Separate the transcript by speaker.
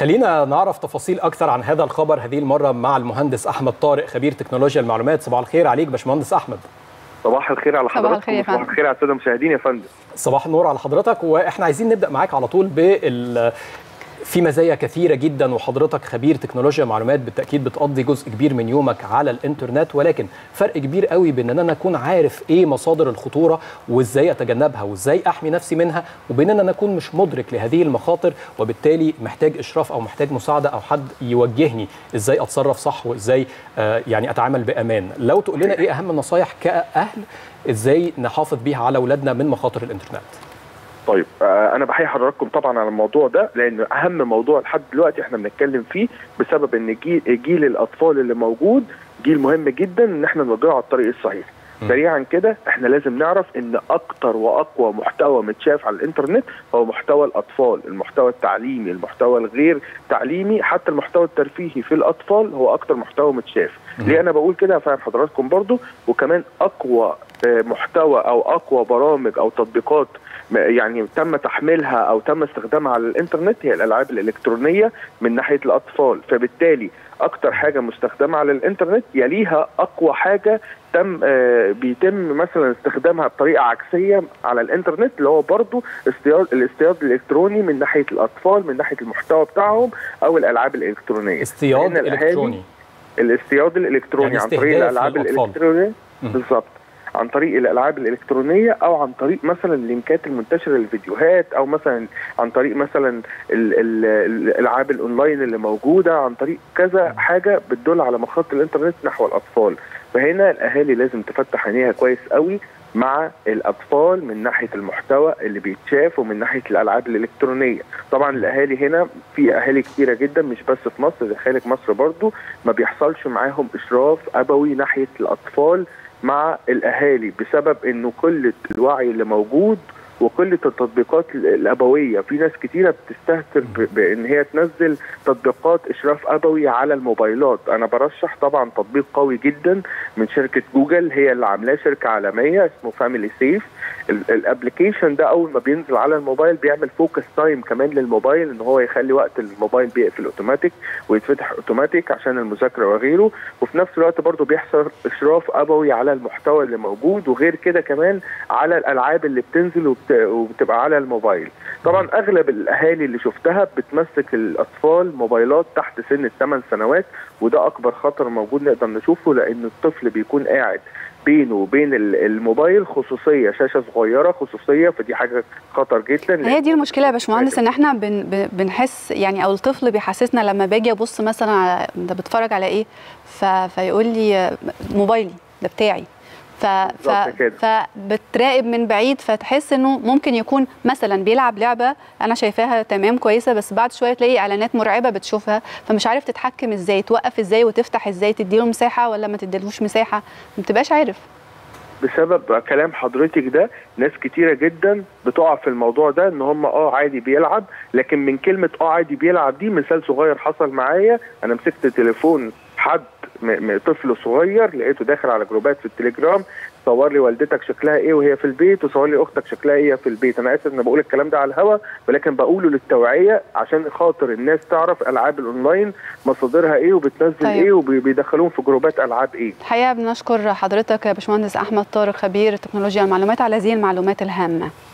Speaker 1: خلينا نعرف تفاصيل اكثر عن هذا الخبر هذه المره مع المهندس احمد طارق خبير تكنولوجيا المعلومات صباح الخير عليك باشمهندس احمد
Speaker 2: صباح الخير على
Speaker 3: صباح
Speaker 2: حضرتك
Speaker 3: الخير يا
Speaker 2: صباح
Speaker 3: فندم.
Speaker 2: الخير على الساده المشاهدين يا فندم
Speaker 1: صباح النور على حضرتك واحنا عايزين نبدا معاك على طول بال في مزايا كثيره جدا وحضرتك خبير تكنولوجيا معلومات بالتاكيد بتقضي جزء كبير من يومك على الانترنت ولكن فرق كبير قوي بين ان انا اكون عارف ايه مصادر الخطوره وازاي اتجنبها وازاي احمي نفسي منها وبين ان انا اكون مش مدرك لهذه المخاطر وبالتالي محتاج اشراف او محتاج مساعده او حد يوجهني ازاي اتصرف صح وازاي آه يعني اتعامل بامان لو تقول لنا ايه اهم النصايح كاهل ازاي نحافظ بيها على اولادنا من مخاطر الانترنت
Speaker 2: طيب آه انا بحيي حضراتكم طبعا على الموضوع ده لان اهم موضوع لحد دلوقتي احنا بنتكلم فيه بسبب ان جيل, جيل الاطفال اللي موجود جيل مهم جدا ان احنا نوجهه على الطريق الصحيح
Speaker 1: م.
Speaker 2: سريعا كده احنا لازم نعرف ان اكتر واقوى محتوى متشاف على الانترنت هو محتوى الاطفال المحتوى التعليمي المحتوى الغير تعليمي حتى المحتوى الترفيهي في الاطفال هو اكتر محتوى متشاف
Speaker 1: م.
Speaker 2: ليه انا بقول كده هفهم حضراتكم برضو وكمان اقوى آه، محتوى او اقوى برامج او تطبيقات م- يعني تم تحميلها او تم استخدامها على الانترنت هي الالعاب الالكترونيه من ناحيه الاطفال فبالتالي اكتر حاجه مستخدمه على الانترنت يليها اقوى حاجه تم آه، بيتم مثلا استخدامها بطريقه عكسيه على الانترنت اللي هو برضو اصطياد الاصطياد الالكتروني من ناحيه الاطفال من ناحيه المحتوى بتاعهم او الالعاب الالكترونيه
Speaker 1: اصطياد
Speaker 2: لأن الأهالي-
Speaker 1: الكتروني
Speaker 2: الاصطياد الالكتروني
Speaker 1: يعني
Speaker 2: عن طريق
Speaker 1: استهداف
Speaker 2: الالعاب
Speaker 1: للأطفال.
Speaker 2: الالكترونيه
Speaker 1: مم.
Speaker 2: بالظبط عن طريق الالعاب الالكترونيه او عن طريق مثلا اللينكات المنتشره للفيديوهات او مثلا عن طريق مثلا ال- ال- الالعاب الاونلاين اللي موجوده عن طريق كذا حاجه بتدل على مخاطر الانترنت نحو الاطفال فهنا الاهالي لازم تفتح عينيها كويس قوي مع الاطفال من ناحيه المحتوى اللي بيتشاف ومن ناحيه الالعاب الالكترونيه طبعا الاهالي هنا في اهالي كتيره جدا مش بس في مصر زي خارج مصر برضو ما بيحصلش معاهم اشراف ابوي ناحيه الاطفال مع الاهالي بسبب انه كل الوعي اللي موجود وقله التطبيقات الابويه في ناس كتيره بتستهتر ب- بان هي تنزل تطبيقات اشراف ابوي على الموبايلات انا برشح طبعا تطبيق قوي جدا من شركه جوجل هي اللي عاملاه شركه عالميه اسمه فاميلي سيف الابلكيشن ده اول ما بينزل على الموبايل بيعمل فوكس تايم كمان للموبايل ان هو يخلي وقت الموبايل بيقفل اوتوماتيك ويتفتح اوتوماتيك عشان المذاكره وغيره وفي نفس الوقت برضه بيحصل اشراف ابوي على المحتوى اللي موجود وغير كده كمان على الالعاب اللي بتنزل وبت... وبتبقى على الموبايل طبعا اغلب الاهالي اللي شفتها بتمسك الاطفال موبايلات تحت سن الثمان سنوات وده اكبر خطر موجود نقدر نشوفه لان الطفل بيكون قاعد بينه وبين ال- الموبايل خصوصيه شاشه صغيره خصوصيه فدي حاجه خطر جدا
Speaker 3: هي دي المشكله يا باشمهندس ان احنا بن ب- بنحس يعني او الطفل بيحسسنا لما باجي ابص مثلا على انت بتتفرج على ايه ف... فيقول لي موبايلي ده بتاعي ف... ف...
Speaker 2: بالظبط كده.
Speaker 3: فبتراقب من بعيد فتحس انه ممكن يكون مثلا بيلعب لعبه انا شايفاها تمام كويسه بس بعد شويه تلاقي اعلانات مرعبه بتشوفها فمش عارف تتحكم ازاي توقف ازاي وتفتح ازاي تديله مساحه ولا ما تديلوش مساحه ما بتبقاش عارف
Speaker 2: بسبب كلام حضرتك ده ناس كتيرة جدا بتقع في الموضوع ده ان هم اه عادي بيلعب لكن من كلمة اه عادي بيلعب دي مثال صغير حصل معايا انا مسكت تليفون حد م- م- طفل صغير لقيته داخل على جروبات في التليجرام صور لي والدتك شكلها ايه وهي في البيت وصور لي اختك شكلها ايه في البيت انا اسف ان بقول الكلام ده على الهوا ولكن بقوله للتوعيه عشان خاطر الناس تعرف العاب الاونلاين مصادرها ايه وبتنزل
Speaker 3: طيب.
Speaker 2: ايه وبيدخلوهم في جروبات العاب ايه
Speaker 3: الحقيقه بنشكر حضرتك يا باشمهندس احمد طارق خبير تكنولوجيا المعلومات على هذه المعلومات الهامه